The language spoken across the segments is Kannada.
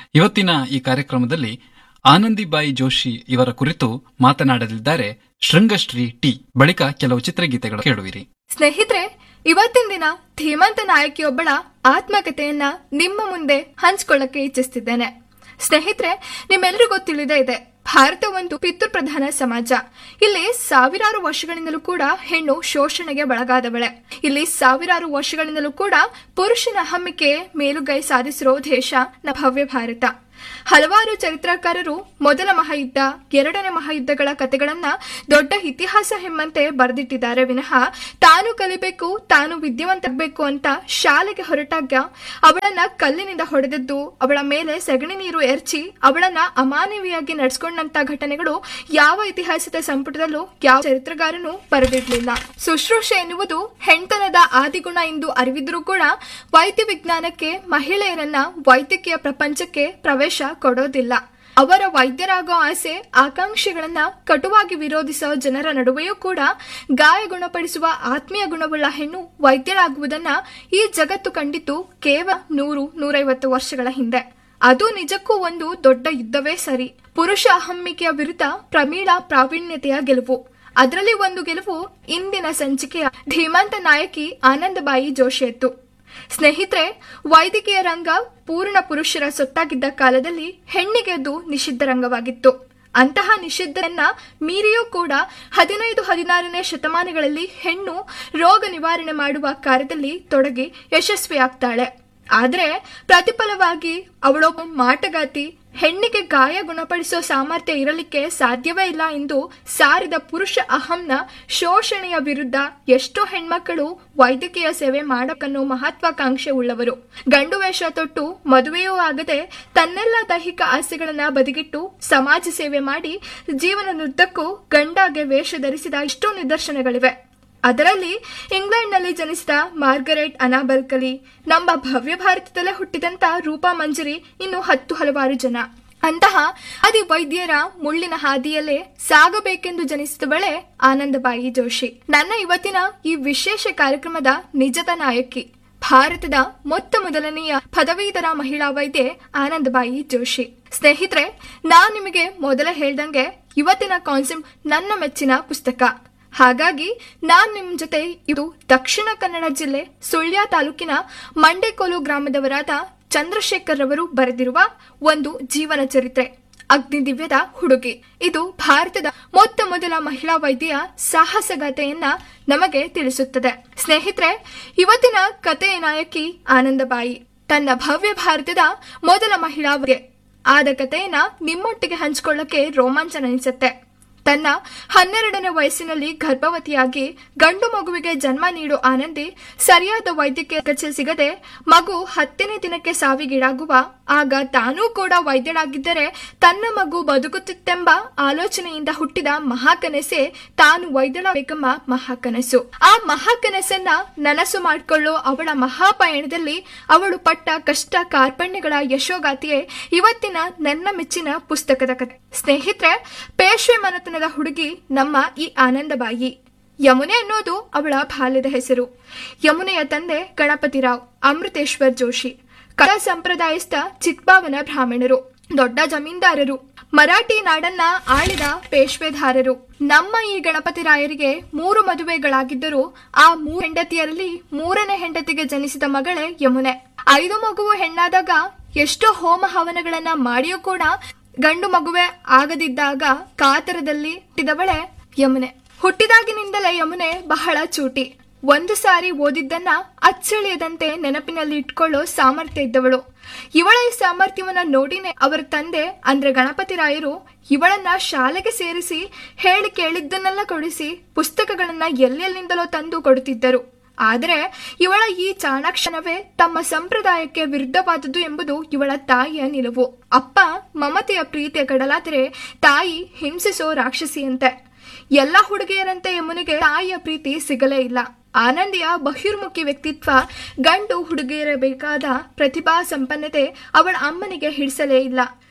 ಇವತ್ತಿನ ಈ ಕಾರ್ಯಕ್ರಮದಲ್ಲಿ ಆನಂದಿಬಾಯಿ ಜೋಶಿ ಇವರ ಕುರಿತು ಮಾತನಾಡಲಿದ್ದಾರೆ ಶೃಂಗಶ್ರೀ ಟಿ ಬಳಿಕ ಕೆಲವು ಚಿತ್ರಗೀತೆಗಳು ಕೇಳುವಿರಿ ಸ್ನೇಹಿತರೆ ಇವತ್ತಿನ ದಿನ ಧೀಮಂತ ನಾಯಕಿಯೊಬ್ಬಳ ಆತ್ಮಕಥೆಯನ್ನ ನಿಮ್ಮ ಮುಂದೆ ಹಂಚ್ಕೊಳ್ಳಕ್ಕೆ ಇಚ್ಛಿಸ್ತಿದ್ದೇನೆ ಸ್ನೇಹಿತರೆ ನಿಮ್ಮೆಲ್ಲರಿಗೂ ತಿಳಿದೇ ಇದೆ ಭಾರತ ಒಂದು ಪಿತೃಪ್ರಧಾನ ಸಮಾಜ ಇಲ್ಲಿ ಸಾವಿರಾರು ವರ್ಷಗಳಿಂದಲೂ ಕೂಡ ಹೆಣ್ಣು ಶೋಷಣೆಗೆ ಒಳಗಾದವಳೆ ಇಲ್ಲಿ ಸಾವಿರಾರು ವರ್ಷಗಳಿಂದಲೂ ಕೂಡ ಪುರುಷನ ಹಮ್ಮಿಕೆ ಮೇಲುಗೈ ಸಾಧಿಸಿರೋ ದೇಶ ನ ಭವ್ಯ ಭಾರತ ಹಲವಾರು ಚರಿತ್ರಕಾರರು ಮೊದಲ ಮಹಾಯುದ್ಧ ಎರಡನೇ ಮಹಾಯುದ್ಧಗಳ ಕಥೆಗಳನ್ನ ದೊಡ್ಡ ಇತಿಹಾಸ ಹೆಮ್ಮಂತೆ ಬರೆದಿಟ್ಟಿದ್ದಾರೆ ವಿನಃ ತಾನು ಕಲಿಬೇಕು ತಾನು ವಿದ್ಯಾವಂತಬೇಕು ಅಂತ ಶಾಲೆಗೆ ಹೊರಟಾಗ ಅವಳನ್ನ ಕಲ್ಲಿನಿಂದ ಹೊಡೆದದ್ದು ಅವಳ ಮೇಲೆ ಸಗಣಿ ನೀರು ಎರಚಿ ಅವಳನ್ನ ಅಮಾನವೀಯಾಗಿ ನಡೆಸ್ಕೊಂಡಂತ ಘಟನೆಗಳು ಯಾವ ಇತಿಹಾಸದ ಸಂಪುಟದಲ್ಲೂ ಯಾವ ಚರಿತ್ರಗಾರನು ಬರೆದಿರಲಿಲ್ಲ ಶುಶ್ರೂಷೆ ಎನ್ನುವುದು ಹೆಣ್ತನದ ಆದಿಗುಣ ಎಂದು ಅರಿವಿದ್ರೂ ಕೂಡ ವೈದ್ಯ ವಿಜ್ಞಾನಕ್ಕೆ ಮಹಿಳೆಯರನ್ನ ವೈದ್ಯಕೀಯ ಪ್ರಪಂಚಕ್ಕೆ ಪ್ರವೇಶ ಕೊಡೋದಿಲ್ಲ ಅವರ ವೈದ್ಯರಾಗೋ ಆಸೆ ಆಕಾಂಕ್ಷೆಗಳನ್ನ ಕಟುವಾಗಿ ವಿರೋಧಿಸೋ ಜನರ ನಡುವೆಯೂ ಕೂಡ ಗಾಯ ಗುಣಪಡಿಸುವ ಆತ್ಮೀಯ ಗುಣವುಳ್ಳ ಹೆಣ್ಣು ವೈದ್ಯರಾಗುವುದನ್ನ ಈ ಜಗತ್ತು ಕಂಡಿದ್ದು ಕೇವಲ ನೂರು ನೂರೈವತ್ತು ವರ್ಷಗಳ ಹಿಂದೆ ಅದು ನಿಜಕ್ಕೂ ಒಂದು ದೊಡ್ಡ ಯುದ್ಧವೇ ಸರಿ ಪುರುಷ ಅಹಮ್ಮಿಕೆಯ ವಿರುದ್ಧ ಪ್ರಮೀಳ ಪ್ರಾವೀಣ್ಯತೆಯ ಗೆಲುವು ಅದರಲ್ಲಿ ಒಂದು ಗೆಲುವು ಇಂದಿನ ಸಂಚಿಕೆಯ ಧೀಮಂತ ನಾಯಕಿ ಆನಂದಬಾಯಿ ಜೋಶಿಯತ್ತು ಸ್ನೇಹಿತರೆ ವೈದ್ಯಕೀಯ ರಂಗ ಪೂರ್ಣ ಪುರುಷರ ಸೊತ್ತಾಗಿದ್ದ ಕಾಲದಲ್ಲಿ ಹೆಣ್ಣಿಗೆ ಅದು ನಿಷಿದ್ಧ ರಂಗವಾಗಿತ್ತು ಅಂತಹ ನಿಷಿದ್ಧರನ್ನ ಮೀರಿಯೂ ಕೂಡ ಹದಿನೈದು ಹದಿನಾರನೇ ಶತಮಾನಗಳಲ್ಲಿ ಹೆಣ್ಣು ರೋಗ ನಿವಾರಣೆ ಮಾಡುವ ಕಾರ್ಯದಲ್ಲಿ ತೊಡಗಿ ಯಶಸ್ವಿಯಾಗ್ತಾಳೆ ಆದರೆ ಪ್ರತಿಫಲವಾಗಿ ಅವಳೊಬ್ಬ ಮಾಟಗಾತಿ ಹೆಣ್ಣಿಗೆ ಗಾಯ ಗುಣಪಡಿಸೋ ಸಾಮರ್ಥ್ಯ ಇರಲಿಕ್ಕೆ ಸಾಧ್ಯವೇ ಇಲ್ಲ ಎಂದು ಸಾರಿದ ಪುರುಷ ಅಹಂನ ಶೋಷಣೆಯ ವಿರುದ್ಧ ಎಷ್ಟೋ ಹೆಣ್ಮಕ್ಕಳು ವೈದ್ಯಕೀಯ ಸೇವೆ ಮಾಡಕ್ಕನ್ನೋ ಮಹತ್ವಾಕಾಂಕ್ಷೆ ಉಳ್ಳವರು ಗಂಡು ವೇಷ ತೊಟ್ಟು ಮದುವೆಯೂ ಆಗದೆ ತನ್ನೆಲ್ಲ ದೈಹಿಕ ಆಸೆಗಳನ್ನ ಬದಿಗಿಟ್ಟು ಸಮಾಜ ಸೇವೆ ಮಾಡಿ ಜೀವನದುದ್ದಕ್ಕೂ ಗಂಡಾಗೆ ವೇಷ ಧರಿಸಿದ ಎಷ್ಟೋ ನಿದರ್ಶನಗಳಿವೆ ಅದರಲ್ಲಿ ಇಂಗ್ಲೆಂಡ್ನಲ್ಲಿ ಜನಿಸಿದ ಮಾರ್ಗರೆಟ್ ಅನಾಬಲ್ಕಲಿ ನಮ್ಮ ಭವ್ಯ ಭಾರತದಲ್ಲೇ ಹುಟ್ಟಿದಂತ ರೂಪಾ ಮಂಜರಿ ಇನ್ನು ಹತ್ತು ಹಲವಾರು ಜನ ಅಂತಹ ಅದಿ ವೈದ್ಯರ ಮುಳ್ಳಿನ ಹಾದಿಯಲ್ಲೇ ಸಾಗಬೇಕೆಂದು ಜನಿಸಿದವಳೆ ಆನಂದಬಾಯಿ ಜೋಶಿ ನನ್ನ ಇವತ್ತಿನ ಈ ವಿಶೇಷ ಕಾರ್ಯಕ್ರಮದ ನಿಜದ ನಾಯಕಿ ಭಾರತದ ಮೊತ್ತ ಮೊದಲನೆಯ ಪದವೀಧರ ಮಹಿಳಾ ವೈದ್ಯೆ ಆನಂದಬಾಯಿ ಜೋಶಿ ಸ್ನೇಹಿತರೆ ನಾನ್ ನಿಮಗೆ ಮೊದಲೇ ಹೇಳ್ದಂಗೆ ಇವತ್ತಿನ ಕಾನ್ಸೆಪ್ಟ್ ನನ್ನ ಮೆಚ್ಚಿನ ಪುಸ್ತಕ ಹಾಗಾಗಿ ನಾನ್ ನಿಮ್ ಜೊತೆ ಇದು ದಕ್ಷಿಣ ಕನ್ನಡ ಜಿಲ್ಲೆ ಸುಳ್ಯ ತಾಲೂಕಿನ ಮಂಡೆಕೋಲು ಗ್ರಾಮದವರಾದ ಚಂದ್ರಶೇಖರ್ ರವರು ಬರೆದಿರುವ ಒಂದು ಜೀವನ ಚರಿತ್ರೆ ಅಗ್ನಿದಿವ್ಯದ ಹುಡುಗಿ ಇದು ಭಾರತದ ಮೊತ್ತ ಮೊದಲ ಮಹಿಳಾ ವೈದ್ಯೆಯ ಸಾಹಸಗಾಥೆಯನ್ನ ನಮಗೆ ತಿಳಿಸುತ್ತದೆ ಸ್ನೇಹಿತರೆ ಇವತ್ತಿನ ಕಥೆಯ ನಾಯಕಿ ಆನಂದಬಾಯಿ ತನ್ನ ಭವ್ಯ ಭಾರತದ ಮೊದಲ ಮಹಿಳಾ ವೈದ್ಯೆ ಆದ ಕಥೆಯನ್ನ ನಿಮ್ಮೊಟ್ಟಿಗೆ ಹಂಚಿಕೊಳ್ಳಕ್ಕೆ ರೋಮಾಂಚನ ಅನಿಸುತ್ತೆ ತನ್ನ ಹನ್ನೆರಡನೇ ವಯಸ್ಸಿನಲ್ಲಿ ಗರ್ಭವತಿಯಾಗಿ ಗಂಡು ಮಗುವಿಗೆ ಜನ್ಮ ನೀಡೋ ಆನಂದಿ ಸರಿಯಾದ ವೈದ್ಯಕೀಯ ಚಿಕಿತ್ಸೆ ಸಿಗದೆ ಮಗು ಹತ್ತನೇ ದಿನಕ್ಕೆ ಸಾವಿಗೀಡಾಗುವ ಆಗ ತಾನೂ ಕೂಡ ವೈದ್ಯಳಾಗಿದ್ದರೆ ತನ್ನ ಮಗು ಬದುಕುತ್ತಿತ್ತೆಂಬ ಆಲೋಚನೆಯಿಂದ ಹುಟ್ಟಿದ ಮಹಾಕನಸೆ ತಾನು ವೈದ್ಯಳಾಗಬೇಕೆಂಬ ಮಹಾಕನಸು ಆ ಮಹಾಕನಸನ್ನ ನನಸು ಮಾಡಿಕೊಳ್ಳೋ ಅವಳ ಮಹಾಪಯಣದಲ್ಲಿ ಅವಳು ಪಟ್ಟ ಕಷ್ಟ ಕಾರ್ಪಣ್ಯಗಳ ಯಶೋಗಾತಿಯೇ ಇವತ್ತಿನ ನನ್ನ ಮೆಚ್ಚಿನ ಪುಸ್ತಕದ ಕಥೆ ಸ್ನೇಹಿತರೆ ಪೇಶ್ವೆ ಮನತನದ ಹುಡುಗಿ ನಮ್ಮ ಈ ಆನಂದಬಾಯಿ ಯಮುನೆ ಅನ್ನೋದು ಅವಳ ಬಾಲ್ಯದ ಹೆಸರು ಯಮುನೆಯ ತಂದೆ ಗಣಪತಿರಾವ್ ಅಮೃತೇಶ್ವರ್ ಜೋಶಿ ಕಲಾ ಸಂಪ್ರದಾಯಸ್ಥ ಚಿತ್ಪಾವನ ಬ್ರಾಹ್ಮಣರು ದೊಡ್ಡ ಜಮೀನ್ದಾರರು ಮರಾಠಿ ನಾಡನ್ನ ಆಳಿದ ಪೇಶ್ವೆದಾರರು ನಮ್ಮ ಈ ಗಣಪತಿರಾಯರಿಗೆ ಮೂರು ಮದುವೆಗಳಾಗಿದ್ದರೂ ಆ ಮೂರು ಹೆಂಡತಿಯರಲ್ಲಿ ಮೂರನೇ ಹೆಂಡತಿಗೆ ಜನಿಸಿದ ಮಗಳೇ ಯಮುನೆ ಐದು ಮಗುವು ಹೆಣ್ಣಾದಾಗ ಎಷ್ಟೋ ಹೋಮ ಹವನಗಳನ್ನ ಮಾಡಿಯೂ ಕೂಡ ಗಂಡು ಮಗುವೆ ಆಗದಿದ್ದಾಗ ಕಾತರದಲ್ಲಿ ಹುಟ್ಟಿದವಳೆ ಯಮುನೆ ಹುಟ್ಟಿದಾಗಿನಿಂದಲೇ ಯಮುನೆ ಬಹಳ ಚೂಟಿ ಒಂದು ಸಾರಿ ಓದಿದ್ದನ್ನ ಅಚ್ಚಳಿಯದಂತೆ ನೆನಪಿನಲ್ಲಿ ಇಟ್ಕೊಳ್ಳೋ ಸಾಮರ್ಥ್ಯ ಇದ್ದವಳು ಇವಳ ಈ ಸಾಮರ್ಥ್ಯವನ್ನ ನೋಡಿನೇ ಅವರ ತಂದೆ ಅಂದ್ರೆ ಗಣಪತಿ ರಾಯರು ಇವಳನ್ನ ಶಾಲೆಗೆ ಸೇರಿಸಿ ಹೇಳಿ ಕೇಳಿದ್ದನ್ನೆಲ್ಲ ಕೊಡಿಸಿ ಪುಸ್ತಕಗಳನ್ನ ಎಲ್ಲೆಲ್ಲಿಂದಲೋ ತಂದು ಕೊಡುತ್ತಿದ್ದರು ಆದರೆ ಇವಳ ಈ ಚಾಣಾಕ್ಷಣವೇ ತಮ್ಮ ಸಂಪ್ರದಾಯಕ್ಕೆ ವಿರುದ್ಧವಾದುದು ಎಂಬುದು ಇವಳ ತಾಯಿಯ ನಿಲುವು ಅಪ್ಪ ಮಮತೆಯ ಪ್ರೀತಿಯ ಕಡಲಾದರೆ ತಾಯಿ ಹಿಂಸಿಸೋ ರಾಕ್ಷಸಿಯಂತೆ ಎಲ್ಲ ಹುಡುಗಿಯರಂತೆ ಯಮುನಿಗೆ ತಾಯಿಯ ಪ್ರೀತಿ ಸಿಗಲೇ ಇಲ್ಲ ಆನಂದಿಯ ಬಹಿರ್ಮುಖಿ ವ್ಯಕ್ತಿತ್ವ ಗಂಡು ಹುಡುಗಿಯರ ಬೇಕಾದ ಪ್ರತಿಭಾ ಸಂಪನ್ನತೆ ಅವಳ ಅಮ್ಮನಿಗೆ ಹಿಡಿಸಲೇ ಇಲ್ಲ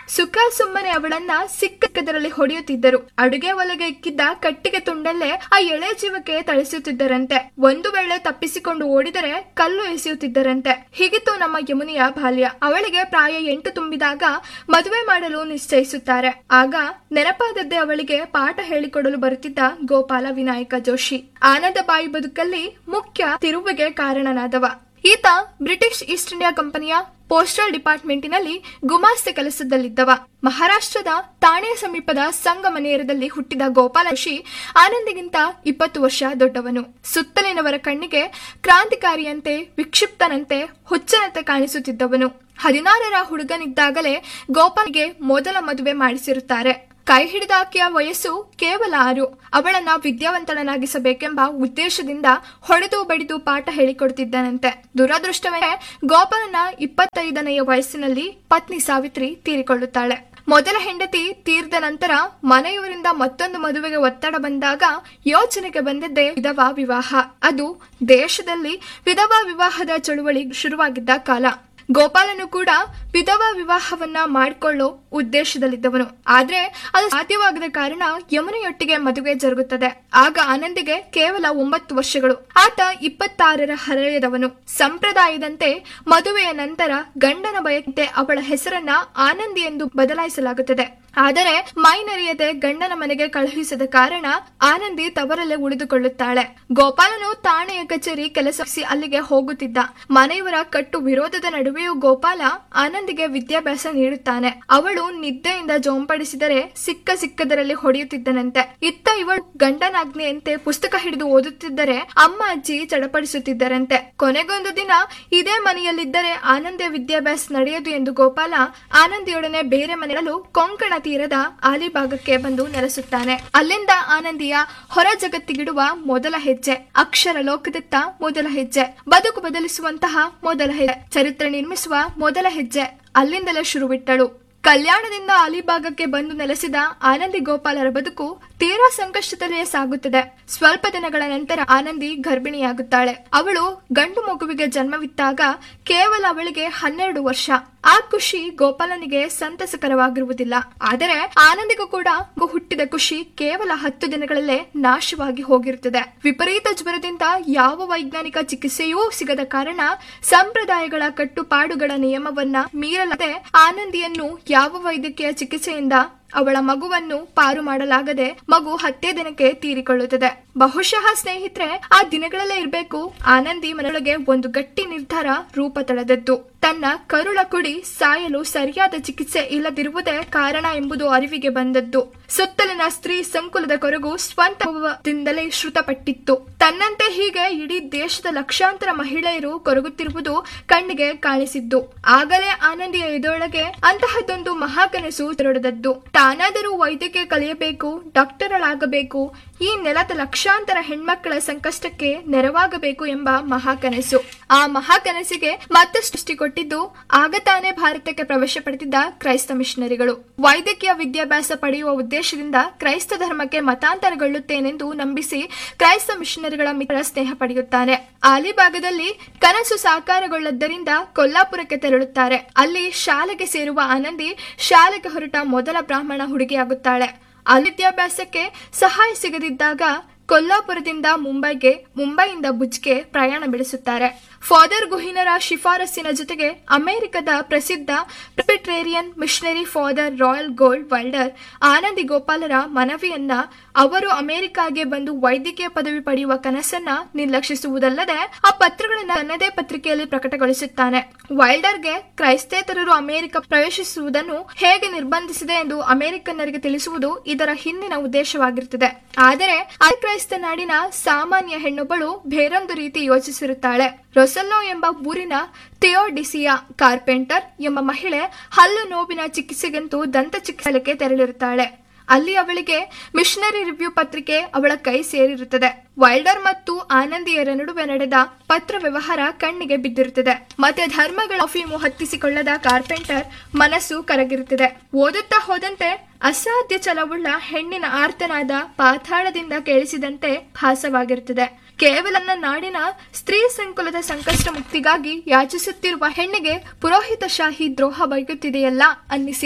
ಸುಖ ಸುಮ್ಮನೆ ಅವಳನ್ನ ಸಿಕ್ಕದರಲ್ಲಿ ಹೊಡೆಯುತ್ತಿದ್ದರು ಅಡುಗೆ ಒಲೆಗೆ ಇಕ್ಕಿದ್ದ ಕಟ್ಟಿಗೆ ತುಂಡಲ್ಲೇ ಆ ಎಳೆ ಜೀವಕ್ಕೆ ಥಳಿಸುತ್ತಿದ್ದರಂತೆ ಒಂದು ವೇಳೆ ತಪ್ಪಿಸಿಕೊಂಡು ಓಡಿದರೆ ಕಲ್ಲು ಎಸೆಯುತ್ತಿದ್ದರಂತೆ ಹೀಗಿತ್ತು ನಮ್ಮ ಯಮುನಿಯ ಬಾಲ್ಯ ಅವಳಿಗೆ ಪ್ರಾಯ ಎಂಟು ತುಂಬಿದಾಗ ಮದುವೆ ಮಾಡಲು ನಿಶ್ಚಯಿಸುತ್ತಾರೆ ಆಗ ನೆನಪಾದದ್ದೇ ಅವಳಿಗೆ ಪಾಠ ಹೇಳಿಕೊಡಲು ಬರುತ್ತಿದ್ದ ಗೋಪಾಲ ವಿನಾಯಕ ಜೋಶಿ ಆನಂದಬಾಯಿ ಬದುಕಲ್ಲಿ ಮುಖ್ಯ ತಿರುವಿಗೆ ಕಾರಣನಾದವ ಈತ ಬ್ರಿಟಿಷ್ ಈಸ್ಟ್ ಇಂಡಿಯಾ ಕಂಪನಿಯ ಪೋಸ್ಟಲ್ ಡಿಪಾರ್ಟ್ಮೆಂಟಿನಲ್ಲಿ ಗುಮಾಸ್ತೆ ಕೆಲಸದಲ್ಲಿದ್ದವ ಮಹಾರಾಷ್ಟ್ರದ ತಾಣೆ ಸಮೀಪದ ಸಂಗಮನೇರದಲ್ಲಿ ಹುಟ್ಟಿದ ಗೋಪಾಲ ಋಷಿ ಆನಂದಿಗಿಂತ ಇಪ್ಪತ್ತು ವರ್ಷ ದೊಡ್ಡವನು ಸುತ್ತಲಿನವರ ಕಣ್ಣಿಗೆ ಕ್ರಾಂತಿಕಾರಿಯಂತೆ ವಿಕ್ಷಿಪ್ತನಂತೆ ಹುಚ್ಚನಂತೆ ಕಾಣಿಸುತ್ತಿದ್ದವನು ಹದಿನಾರರ ಹುಡುಗನಿದ್ದಾಗಲೇ ಗೋಪಾಲ್ಗೆ ಮೊದಲ ಮದುವೆ ಮಾಡಿಸಿರುತ್ತಾರೆ ಕೈ ಹಿಡಿದಾಕೆಯ ವಯಸ್ಸು ಕೇವಲ ಆರು ಅವಳನ್ನ ವಿದ್ಯಾವಂತಳನ್ನಾಗಿಸಬೇಕೆಂಬ ಉದ್ದೇಶದಿಂದ ಹೊಡೆದು ಬಡಿದು ಪಾಠ ಹೇಳಿಕೊಡುತ್ತಿದ್ದನಂತೆ ದುರದೃಷ್ಟವೇ ಗೋಪಾಲನ ಇಪ್ಪತ್ತೈದನೆಯ ವಯಸ್ಸಿನಲ್ಲಿ ಪತ್ನಿ ಸಾವಿತ್ರಿ ತೀರಿಕೊಳ್ಳುತ್ತಾಳೆ ಮೊದಲ ಹೆಂಡತಿ ತೀರ್ದ ನಂತರ ಮನೆಯವರಿಂದ ಮತ್ತೊಂದು ಮದುವೆಗೆ ಒತ್ತಡ ಬಂದಾಗ ಯೋಚನೆಗೆ ಬಂದದ್ದೇ ವಿಧವಾ ವಿವಾಹ ಅದು ದೇಶದಲ್ಲಿ ವಿಧವಾ ವಿವಾಹದ ಚಳುವಳಿ ಶುರುವಾಗಿದ್ದ ಕಾಲ ಗೋಪಾಲನು ಕೂಡ ವಿಧವಾ ವಿವಾಹವನ್ನ ಮಾಡಿಕೊಳ್ಳೋ ಉದ್ದೇಶದಲ್ಲಿದ್ದವನು ಆದ್ರೆ ಅದು ಸಾಧ್ಯವಾಗದ ಕಾರಣ ಯಮುನೆಯೊಟ್ಟಿಗೆ ಮದುವೆ ಜರುಗುತ್ತದೆ ಆಗ ಆನಂದಿಗೆ ಕೇವಲ ಒಂಬತ್ತು ವರ್ಷಗಳು ಆತ ಇಪ್ಪತ್ತಾರರ ಹರೆಯದವನು ಸಂಪ್ರದಾಯದಂತೆ ಮದುವೆಯ ನಂತರ ಗಂಡನ ಬಯಕೆ ಅವಳ ಹೆಸರನ್ನ ಆನಂದಿ ಎಂದು ಬದಲಾಯಿಸಲಾಗುತ್ತದೆ ಆದರೆ ಮೈನರಿಯದೆ ಗಂಡನ ಮನೆಗೆ ಕಳುಹಿಸದ ಕಾರಣ ಆನಂದಿ ತವರಲ್ಲೇ ಉಳಿದುಕೊಳ್ಳುತ್ತಾಳೆ ಗೋಪಾಲನು ಠಾಣೆಯ ಕಚೇರಿ ಕೆಲಸ ಅಲ್ಲಿಗೆ ಹೋಗುತ್ತಿದ್ದ ಮನೆಯವರ ಕಟ್ಟು ವಿರೋಧದ ನಡುವೆಯೂ ಗೋಪಾಲ ಆನಂದಿಗೆ ವಿದ್ಯಾಭ್ಯಾಸ ನೀಡುತ್ತಾನೆ ಅವಳು ನಿದ್ದೆಯಿಂದ ಜೋಂಪಡಿಸಿದರೆ ಸಿಕ್ಕ ಸಿಕ್ಕದರಲ್ಲಿ ಹೊಡೆಯುತ್ತಿದ್ದನಂತೆ ಇತ್ತ ಇವಳು ಗಂಡನಾಗ್ನೆಯಂತೆ ಪುಸ್ತಕ ಹಿಡಿದು ಓದುತ್ತಿದ್ದರೆ ಅಮ್ಮ ಅಜ್ಜಿ ಚಡಪಡಿಸುತ್ತಿದ್ದರಂತೆ ಕೊನೆಗೊಂದು ದಿನ ಇದೇ ಮನೆಯಲ್ಲಿದ್ದರೆ ಆನಂದಿಯ ವಿದ್ಯಾಭ್ಯಾಸ ನಡೆಯದು ಎಂದು ಗೋಪಾಲ ಆನಂದಿಯೊಡನೆ ಬೇರೆ ಮನೆಯಲ್ಲೂ ಕೊಂಕಣ ತೀರದ ಆಲಿಭಾಗಕ್ಕೆ ಬಂದು ನೆಲೆಸುತ್ತಾನೆ ಅಲ್ಲಿಂದ ಆನಂದಿಯ ಹೊರ ಜಗತ್ತಿಗಿಡುವ ಮೊದಲ ಹೆಜ್ಜೆ ಅಕ್ಷರ ಲೋಕದತ್ತ ಮೊದಲ ಹೆಜ್ಜೆ ಬದುಕು ಬದಲಿಸುವಂತಹ ಮೊದಲ ಹೆಜ್ಜೆ ಚರಿತ್ರೆ ನಿರ್ಮಿಸುವ ಮೊದಲ ಹೆಜ್ಜೆ ಅಲ್ಲಿಂದಲೇ ಶುರುವಿಟ್ಟಳು ಕಲ್ಯಾಣದಿಂದ ಅಲಿಭಾಗಕ್ಕೆ ಬಂದು ನೆಲೆಸಿದ ಆನಂದಿ ಗೋಪಾಲರ ಬದುಕು ತೀರಾ ಸಂಕಷ್ಟದಲ್ಲೇ ಸಾಗುತ್ತದೆ ಸ್ವಲ್ಪ ದಿನಗಳ ನಂತರ ಆನಂದಿ ಗರ್ಭಿಣಿಯಾಗುತ್ತಾಳೆ ಅವಳು ಗಂಡು ಮಗುವಿಗೆ ಜನ್ಮವಿತ್ತಾಗ ಕೇವಲ ಅವಳಿಗೆ ಹನ್ನೆರಡು ವರ್ಷ ಆ ಖುಷಿ ಗೋಪಾಲನಿಗೆ ಸಂತಸಕರವಾಗಿರುವುದಿಲ್ಲ ಆದರೆ ಆನಂದಿಗೂ ಕೂಡ ಮಗು ಹುಟ್ಟಿದ ಖುಷಿ ಕೇವಲ ಹತ್ತು ದಿನಗಳಲ್ಲೇ ನಾಶವಾಗಿ ಹೋಗಿರುತ್ತದೆ ವಿಪರೀತ ಜ್ವರದಿಂದ ಯಾವ ವೈಜ್ಞಾನಿಕ ಚಿಕಿತ್ಸೆಯೂ ಸಿಗದ ಕಾರಣ ಸಂಪ್ರದಾಯಗಳ ಕಟ್ಟುಪಾಡುಗಳ ನಿಯಮವನ್ನ ಮೀರಲಾದೆ ಆನಂದಿಯನ್ನು ಯಾವ ವೈದ್ಯಕೀಯ ಚಿಕಿತ್ಸೆಯಿಂದ ಅವಳ ಮಗುವನ್ನು ಪಾರು ಮಾಡಲಾಗದೆ ಮಗು ಹತ್ತೇ ದಿನಕ್ಕೆ ತೀರಿಕೊಳ್ಳುತ್ತದೆ ಬಹುಶಃ ಸ್ನೇಹಿತರೆ ಆ ದಿನಗಳಲ್ಲೇ ಇರಬೇಕು ಆನಂದಿ ಮನೊಳಗೆ ಒಂದು ಗಟ್ಟಿ ನಿರ್ಧಾರ ರೂಪ ತಳೆದದ್ದು ತನ್ನ ಕರುಳ ಕುಡಿ ಸಾಯಲು ಸರಿಯಾದ ಚಿಕಿತ್ಸೆ ಇಲ್ಲದಿರುವುದೇ ಕಾರಣ ಎಂಬುದು ಅರಿವಿಗೆ ಬಂದದ್ದು ಸುತ್ತಲಿನ ಸ್ತ್ರೀ ಸಂಕುಲದ ಕೊರಗು ಸ್ವಂತದಿಂದಲೇ ಶ್ರುತಪಟ್ಟಿತ್ತು ತನ್ನಂತೆ ಹೀಗೆ ಇಡೀ ದೇಶದ ಲಕ್ಷಾಂತರ ಮಹಿಳೆಯರು ಕೊರಗುತ್ತಿರುವುದು ಕಣ್ಣಿಗೆ ಕಾಣಿಸಿದ್ದು ಆಗಲೇ ಆನಂದಿಯ ಎದೊಳಗೆ ಅಂತಹದ್ದೊಂದು ಮಹಾಕನಸು ತೆರಡದದ್ದು ತಾನಾದರೂ ವೈದ್ಯಕೀಯ ಕಲಿಯಬೇಕು ಡಾಕ್ಟರಳಾಗಬೇಕು ಈ ನೆಲದ ಲಕ್ಷಾಂತರ ಹೆಣ್ಮಕ್ಕಳ ಸಂಕಷ್ಟಕ್ಕೆ ನೆರವಾಗಬೇಕು ಎಂಬ ಮಹಾಕನಸು ಆ ಮಹಾಕನಸಿಗೆ ಮತ್ತೆ ಸೃಷ್ಟಿ ಕೊಟ್ಟಿದ್ದು ಆಗ ತಾನೇ ಭಾರತಕ್ಕೆ ಪ್ರವೇಶ ಪಡೆದಿದ್ದ ಕ್ರೈಸ್ತ ಮಿಷನರಿಗಳು ವೈದ್ಯಕೀಯ ವಿದ್ಯಾಭ್ಯಾಸ ಪಡೆಯುವ ಉದ್ದೇಶದಿಂದ ಕ್ರೈಸ್ತ ಧರ್ಮಕ್ಕೆ ಮತಾಂತರಗೊಳ್ಳುತ್ತೇನೆಂದು ನಂಬಿಸಿ ಕ್ರೈಸ್ತ ಮಿಷನರಿಗಳ ಮಿತ್ರ ಸ್ನೇಹ ಪಡೆಯುತ್ತಾನೆ ಆಲಿಭಾಗದಲ್ಲಿ ಕನಸು ಸಾಕಾರಗೊಳ್ಳದ್ದರಿಂದ ಕೊಲ್ಲಾಪುರಕ್ಕೆ ತೆರಳುತ್ತಾರೆ ಅಲ್ಲಿ ಶಾಲೆಗೆ ಸೇರುವ ಆನಂದಿ ಶಾಲೆಗೆ ಹೊರಟ ಮೊದಲ ಬ್ರಾಹ್ಮಣ ಹುಡುಗಿಯಾಗುತ್ತಾಳೆ ಅಲ್ಲಿ ವಿದ್ಯಾಭ್ಯಾಸಕ್ಕೆ ಸಹಾಯ ಸಿಗದಿದ್ದಾಗ ಕೊಲ್ಲಾಪುರದಿಂದ ಮುಂಬೈಗೆ ಮುಂಬೈಯಿಂದ ಭುಜ್ಗೆ ಪ್ರಯಾಣ ಬೆಳೆಸುತ್ತಾರೆ ಫಾದರ್ ಗುಹಿನರ ಶಿಫಾರಸ್ಸಿನ ಜೊತೆಗೆ ಅಮೆರಿಕದ ಪ್ರಸಿದ್ಧ Presbyterian missionary Father Royal Gould Wilder Anandi ಗೋಪಾಲರ ಮನವಿಯನ್ನ ಅವರು ಅಮೆರಿಕಾಗೆ ಬಂದು ವೈದ್ಯಕೀಯ ಪದವಿ ಪಡೆಯುವ ಕನಸನ್ನ ನಿರ್ಲಕ್ಷಿಸುವುದಲ್ಲದೆ ಆ ಪತ್ರಗಳನ್ನು ತನ್ನದೇ ಪತ್ರಿಕೆಯಲ್ಲಿ ಪ್ರಕಟಗೊಳಿಸುತ್ತಾನೆ ವೈಲ್ಡರ್ಗೆ ಕ್ರೈಸ್ತೇತರರು ಅಮೆರಿಕ ಪ್ರವೇಶಿಸುವುದನ್ನು ಹೇಗೆ ನಿರ್ಬಂಧಿಸಿದೆ ಎಂದು ಅಮೆರಿಕನ್ನರಿಗೆ ತಿಳಿಸುವುದು ಇದರ ಹಿಂದಿನ ಉದ್ದೇಶವಾಗಿರುತ್ತದೆ ಆದರೆ ಕ್ರೈಸ್ತ ನಾಡಿನ ಸಾಮಾನ್ಯ ಹೆಣ್ಣೊಬ್ಬಳು ಬೇರೊಂದು ರೀತಿ ಯೋಚಿಸಿರುತ್ತಾಳೆ ರೊಸೆಲ್ಲೋ ಎಂಬ ಊರಿನ ಥಿಯೋಡಿಸಿಯಾ ಕಾರ್ಪೆಂಟರ್ ಎಂಬ ಮಹಿಳೆ ಹಲ್ಲು ನೋವಿನ ಚಿಕಿತ್ಸೆಗಂತೂ ದಂತ ಚಿಕಿತ್ಸೆಗೆ ತೆರಳಿರುತ್ತಾಳೆ ಅಲ್ಲಿ ಅವಳಿಗೆ ಮಿಷನರಿ ರಿವ್ಯೂ ಪತ್ರಿಕೆ ಅವಳ ಕೈ ಸೇರಿರುತ್ತದೆ ವೈಲ್ಡರ್ ಮತ್ತು ಆನಂದಿಯರ ನಡುವೆ ನಡೆದ ಪತ್ರ ವ್ಯವಹಾರ ಕಣ್ಣಿಗೆ ಬಿದ್ದಿರುತ್ತದೆ ಮತ್ತೆ ಧರ್ಮಗಳ ಅಫೀಮು ಹತ್ತಿಸಿಕೊಳ್ಳದ ಕಾರ್ಪೆಂಟರ್ ಮನಸ್ಸು ಕರಗಿರುತ್ತದೆ ಓದುತ್ತಾ ಹೋದಂತೆ ಅಸಾಧ್ಯ ಛಲವುಳ್ಳ ಹೆಣ್ಣಿನ ಆರ್ತನಾದ ಪಾತಾಳದಿಂದ ಕೇಳಿಸಿದಂತೆ ಭಾಸವಾಗಿರುತ್ತದೆ ಕೇವಲ ನನ್ನ ನಾಡಿನ ಸ್ತ್ರೀ ಸಂಕುಲದ ಸಂಕಷ್ಟ ಮುಕ್ತಿಗಾಗಿ ಯಾಚಿಸುತ್ತಿರುವ ಹೆಣ್ಣಿಗೆ ಪುರೋಹಿತಶಾಹಿ ದ್ರೋಹ ಬೈಗುತ್ತಿದೆಯಲ್ಲ ಅನ್ನಿಸಿ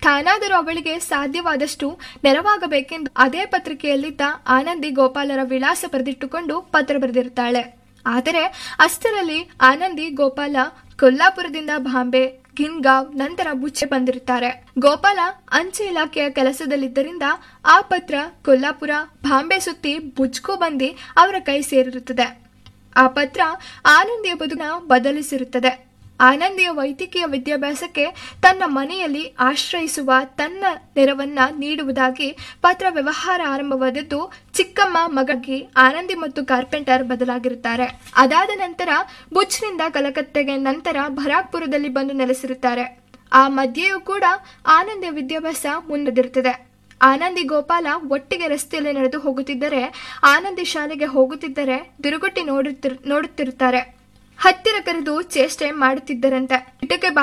ತಾನಾದರೂ ಅವಳಿಗೆ ಸಾಧ್ಯವಾದಷ್ಟು ನೆರವಾಗಬೇಕೆಂದು ಅದೇ ಪತ್ರಿಕೆಯಲ್ಲಿದ್ದ ಆನಂದಿ ಗೋಪಾಲರ ವಿಳಾಸ ಬರೆದಿಟ್ಟುಕೊಂಡು ಪತ್ರ ಬರೆದಿರುತ್ತಾಳೆ ಆದರೆ ಅಷ್ಟರಲ್ಲಿ ಆನಂದಿ ಗೋಪಾಲ ಕೊಲ್ಲಾಪುರದಿಂದ ಬಾಂಬೆ ಗಿನ್ಗಾಂವ್ ನಂತರ ಬುಚ್ಚೆ ಬಂದಿರುತ್ತಾರೆ ಗೋಪಾಲ ಅಂಚೆ ಇಲಾಖೆಯ ಕೆಲಸದಲ್ಲಿದ್ದರಿಂದ ಆ ಪತ್ರ ಕೊಲ್ಲಾಪುರ ಬಾಂಬೆ ಸುತ್ತಿ ಬುಜ್ಕೋ ಬಂದು ಅವರ ಕೈ ಸೇರಿರುತ್ತದೆ ಆ ಪತ್ರ ಆನಂದಿಯ ಬದುಕನ್ನ ಬದಲಿಸಿರುತ್ತದೆ ಆನಂದಿಯ ವೈದ್ಯಕೀಯ ವಿದ್ಯಾಭ್ಯಾಸಕ್ಕೆ ತನ್ನ ಮನೆಯಲ್ಲಿ ಆಶ್ರಯಿಸುವ ತನ್ನ ನೆರವನ್ನ ನೀಡುವುದಾಗಿ ಪತ್ರ ವ್ಯವಹಾರ ಆರಂಭವಾದದ್ದು ಚಿಕ್ಕಮ್ಮ ಮಗಾಗಿ ಆನಂದಿ ಮತ್ತು ಕಾರ್ಪೆಂಟರ್ ಬದಲಾಗಿರುತ್ತಾರೆ ಅದಾದ ನಂತರ ಬುಚ್ನಿಂದ ಕಲಕತ್ತೆಗೆ ನಂತರ ಭರಾಕ್ಪುರದಲ್ಲಿ ಬಂದು ನೆಲೆಸಿರುತ್ತಾರೆ ಆ ಮಧ್ಯೆಯೂ ಕೂಡ ಆನಂದಿಯ ವಿದ್ಯಾಭ್ಯಾಸ ಮುಂದುವರಿದಿರುತ್ತದೆ ಆನಂದಿ ಗೋಪಾಲ ಒಟ್ಟಿಗೆ ರಸ್ತೆಯಲ್ಲಿ ನಡೆದು ಹೋಗುತ್ತಿದ್ದರೆ ಆನಂದಿ ಶಾಲೆಗೆ ಹೋಗುತ್ತಿದ್ದರೆ ತಿರುಗುಟ್ಟಿ ನೋಡುತ್ತಿರ್ ನೋಡುತ್ತಿರುತ್ತಾರೆ ಹತ್ತಿರ ಕರೆದು ಚೇಷ್ಟೆ ಮಾಡುತ್ತಿದ್ದರಂತೆ ಕಿಟಕೆ